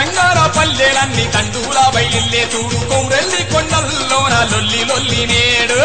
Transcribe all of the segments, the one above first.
తెలంగాణ పల్లెలన్నీ తండూల బయలిల్లే చూడు కొమ్రెల్లి కొండల్లోన లొల్లి లొల్లి నేడు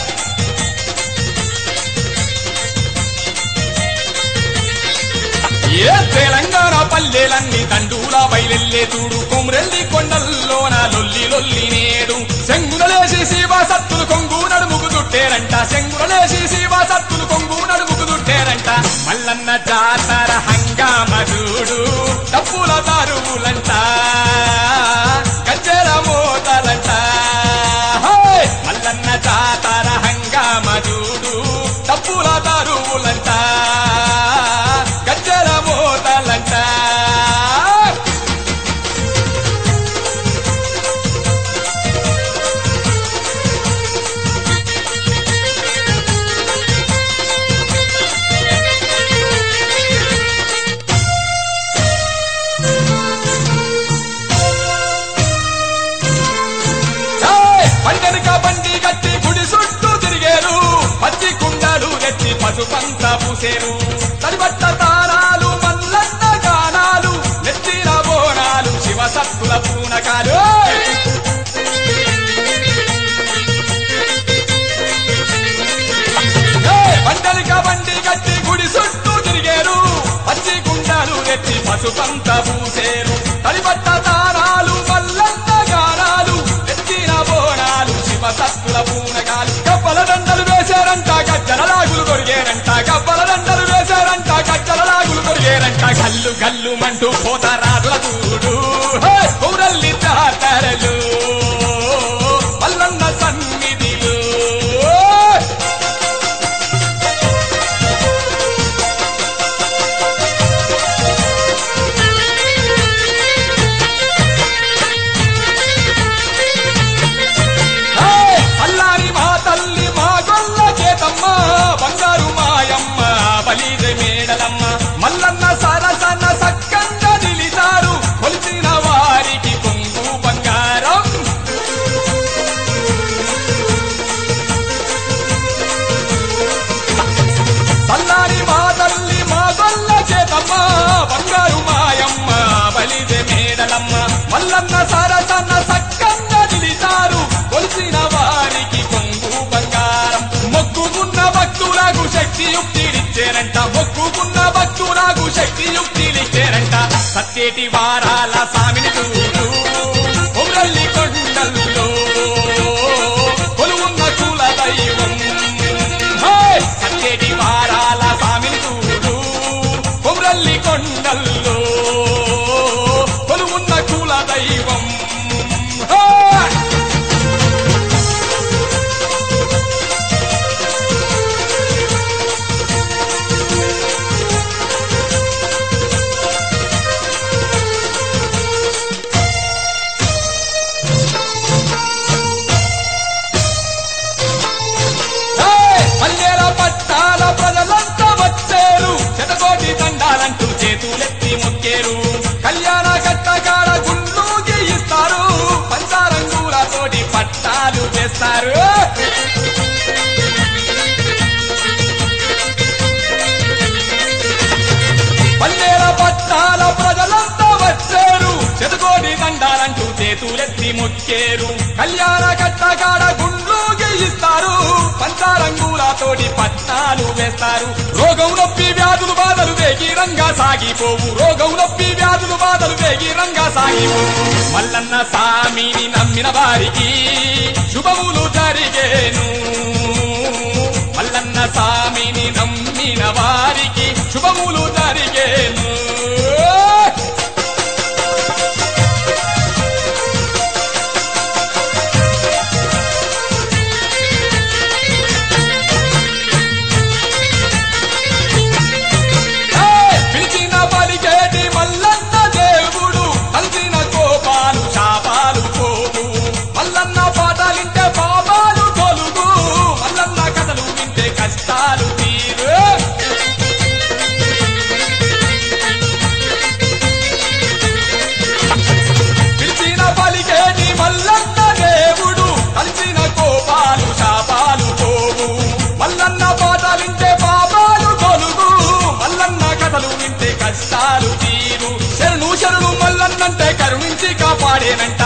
ఏ తెలంగాణ పల్లెలన్నీ తండూల బయలెల్లే చూడు కొమ్రెల్లి కొండల్లోన లొల్లి లొల్లి నేడు శంగులలేసి శివ సత్తులు కొంగు నడుముకు దుట్టేరంట శంగులలేసి శివ సత్తులు కొంగు నడుముకు దుట్టేరంట మల్లన్న జాతర హంగామ చూడు డప్పుల దారువులంట గజ్జెల మోతలంట హే! మల్లన్న జాతర హంగామ చూడు డప్పుల దారువులంట గజ్జెల మోతలంట ఏయ్! పండెనక బండి గట్టి గుడి చుట్టూ తిరిగేరు పచ్చి కుండలు ఎత్తి పసుపంత పూసేరు తడిబట్ట తారాలు మల్లన్న గానాలు నెత్తిన బోనాలు శివ సత్తుల పూనకాలు ఏయ్! పండెనక బండి గట్టి గుడి చుట్టూ తిరిగేరు పచ్చి కుండలు ఎత్తి పసుపంత పూసేరు తడిబట్ట తారాలు మల్లన్న గానాలు ఎత్తిన బోనాలు శివ సత్తుల పూనకాలు కప్పల దండలు వేశారంట గజ్జల లాగులు కొరిగేరంట కప్పల దండలు వేశారంట గజ్జల లాగులు కొరిగేరంట గల్లు గల్లు మంటూ పోతారాదుల చూడు హే! ఊరల్లి జాతరలు మల్లన్న సన్నిధిలు ఏయ్! అల్లారి మా తల్లి మా గొల్ల చేతమ్మ బంగారు మాయమ్మ బలిజ మేడలమ్మ మల్లన్న సరసన సక్కంగా నిలిచారు కొలిచిన వారికి కొంగు బంగారం సల్లారి మా తల్లి మా గొల్ల చేతమ్మ బంగారు మాయమ్మ బలిజ మేడలమ్మ మల్లన్న సరసన సక్కంగా నిలిచారు కొలిసిన వారికి కొంగు బంగారం మొక్కుకున్న భక్తులకు శక్తి యుక్తిలిచ్చారంట మొక్కుకున్న భక్తులకు శక్తి యుక్తిలిచ్చారంట సత్యేటి వారాల సామిని చూడు కొమ్రల్లి కొండల్లో కొలువున్న కుల దైవం హే! సత్యేటి వారాల సామిని చూడు కొమ్రల్లి కొండల్లో కొలువున్న కుల దైవం హే! ఏయ్! పల్లెల పట్టాల ప్రజలంతా వచ్చేరు శతకోటి దండాలంటూ చేతులెత్తి మొక్కేరు కళ్యాణ కట్టకాడ గుండు గీయిస్తారు పంచారంగులతోటి పట్టాలు చేస్తారు పల్లెల పట్టాల ప్రజలంతా వచ్చేరు శతకోటి దండాలంటూ చేతులెత్తి మొక్కేరు కళ్యాణ కట్టకాడ గుండ్లు గెయిస్తారు పంచారంగులతోటి పట్టాలు వేస్తారు రోగం నొప్పి వ్యాధులు బాధలు వేగిరంగా సాగిపోవు రోగం నొప్పి వ్యాధులు బాధలు వేగిరంగా సాగిపోవు మల్లన్న సామిని నమ్మిన వారికి శుభములు జరిగేను మల్లన్న సామిని నమ్మిన వారికి శుభములు జరిగేను ఏయ్! పిలిచిన పలికేటి మల్లన్న దేవుడు కలిసిన కోపాలు శాపాలు పోవు మల్లన్న పాటలింటే పాపాలు తొలుగు మల్లన్న కథలు వింటే కష్టాలు తీరు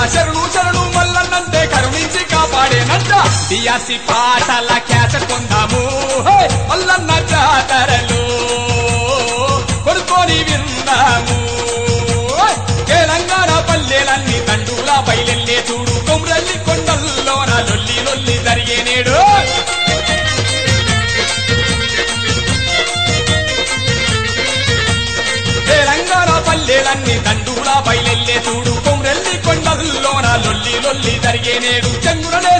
శరణు శరణు మల్లన్నంటే కరుణించి కాపాడేనంట డియాసి పాటల క్యాసెట్ కొందాము హే! మల్లన్న జాతరలో కొడుకొని విందాము హే! తెలంగాణ పల్లెలన్నీ తండూలా బయలెల్లే చూడు కొమ్రల్లి కొండల్లోన లొల్లి లొల్లి జరిగే నేడు తెలంగాణ పల్లెలన్నీ దండూలా బయలెల్లే చూడు కొమ్రెల్లి కొండల్లోన లొల్లి లొల్లి జరిగే నేడు చెంగురనే